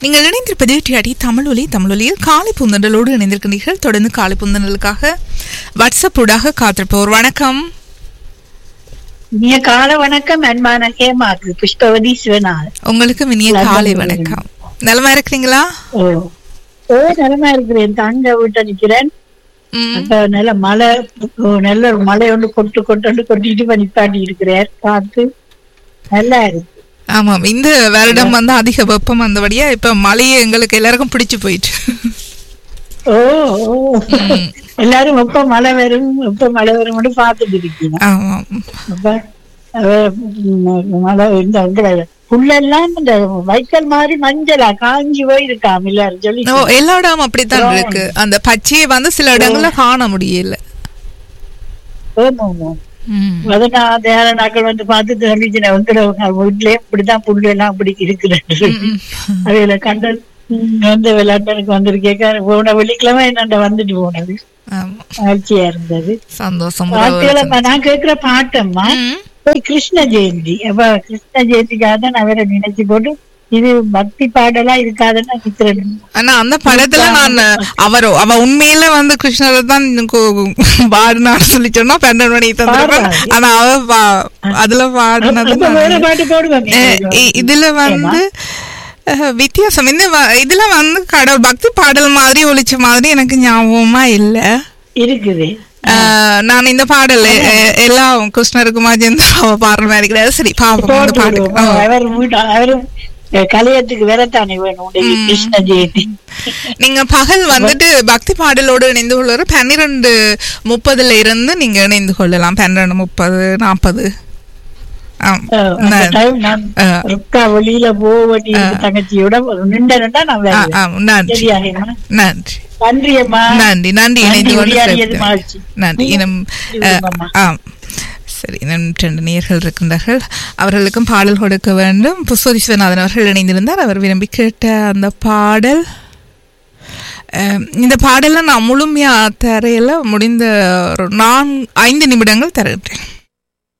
நீங்கள் இணைந்திருப்பது டிஆடி தமிழொலி தமிழொலியில் காலை புந்தண்டலோடு இணைந்திருக்கின்றீர்கள் தொடர்ந்து காலை புந்தண்டலுக்காக வாட்ஸ்அப் ஊடாக காத்திருப்போர் வணக்கம் இனிய கால வணக்கம் அன்பான ஹேமாக்கு புஷ்பவதி சிவநாள் உங்களுக்கு இனிய நல்ல காலை மதியம். வணக்கம் நலமா இருக்கிறீங்களா ஓ ஓ நலமா இருக்கிறேன் தங்க வீட்டை நிக்கிறேன் ம், அப்ப நல்ல மழை ஓ, நல்ல ஒரு மழை ஒன்று கொட்டு கொட்டு கொட்டிட்டு பண்ணிப்பாட்டி இருக்கிறேன் பார்த்து நல்லா இருக்கு ஆமாம் இந்த வருடம் வந்து அதிக வெப்பம் வந்தபடியா இப்ப மழையே எங்களுக்கு எல்லாருக்கும் பிடிச்சு போயிட்டு ஓ ஓ. எல்லாரும் எப்ப மழை வரும் எப்ப மழை வரும்னு பார்த்துட்டு இருக்கீங்க ஆமாம் அப்ப அவ, ம், மழை இந்த உங்களை புல்லெல்லாம் இந்த வைக்கல் மாதிரி மஞ்சளா காஞ்சி போய் இருக்காம் எல்லாரும் சொல்லி ஓ, எல்லா இடமும் அப்படித்தான் இருக்கு அந்த பச்சையை வந்து சில இடங்கள்ல காண முடியல ஆமா, ஆமா. ம். அதனால தேர நாட்கள் வந்து பார்த்து தெரிஞ்சுன உங்களை வீட்லயே இப்படிதான் புல்லு எல்லாம் இப்படி இருக்கிறது ம். அதுல கண்டல் வந்து லண்டனுக்கு வந்திருக்கேக்க போன வெள்ளிக்கிழமை என்னண்ட வந்துட்டு போனது ஆமா மகிழ்ச்சியா இருந்தது சந்தோஷம் பாட்டுகளை நான் கேட்கிற பாட்டம்மா ம். போய் கிருஷ்ண ஜெயந்தி அப்ப கிருஷ்ண ஜெயந்திக்காக தான் அவரை நினைச்சு போட்டு இது பக்தி பாடலா இருக்காதுன்னு நினைக்கிறேன் ஆனா அந்த படத்துல நான் அவர் அவ உண்மையில வந்து கிருஷ்ணரை தான் பாடினான்னு சொல்லி சொன்னா பன்னெண்டு மணிக்கு தந்துருப்பேன் பாடுறாரு. ஆனா அவ பா- அதுல பாடினது அப்ப வேற நான் பாட்டு போடுவாங்க அஹ் இ- இதுல வந்து அஹ், வித்தியாசம் இந்த வ- இதுல வந்து கடவுள் பக்தி பாடல் மாதிரி ஒழிச்ச மாதிரி எனக்கு ஞாபகமா இல்ல இருக்குது அஹ், நான் இந்த பாடல் எ- எல்லாம் கிருஷ்ணருக்குமா சேர்ந்து அவ பாடுற மாதிரி கிடையாது சரி பாப்போம் அந்த போட்டு பாட்டு விடுவோம். ஓ. அவர் வீட்டு அவரும் அஹ், கலையத்துக்கு வேறத்தானே வேணும் உடைய கிருஷ்ண ஜெயந்தி நீங்க பகல் வந்துட்டு பக்தி பாடலோடு இணைந்து கொள்வது பன்னிரெண்டு முப்பதுல இருந்து நீங்க இணைந்து கொள்ளலாம் பன்னிரெண்டு முப்பது நாற்பது ஆம். அஹ், அந்த ந- டைம் நான் ஆ. ருக்கா வெளியில போக வேண்டிய தங்கச்சியோட நின்றா நான் ஆ, வருவேன் ஆம், நன்றி சரியாகம்மா நன்றி நன்றி அம்மா நன்றி நன்றி இணைந்து கொண்டு உரையாடியது சிறப்பித்தமைக்கு. மகிழ்ச்சி. நன்றி இனம் விரும்பம்மா. ஆம் சரி இன்னும் ரெண்டு நேர்கள் இருக்கின்றார்கள் அவர்களுக்கும் பாடல் கொடுக்க வேண்டும் புஷ்பதி விஸ்வநாதன் அவர்கள் இணைந்திருந்தார் அவர் விரும்பி கேட்ட அந்த பாடல் அஹ், இந்த பாடலை நான் முழுமையா தரையில முடிந்த ஒரு நான் ஐந்து நிமிடங்கள் தருகின்றேன்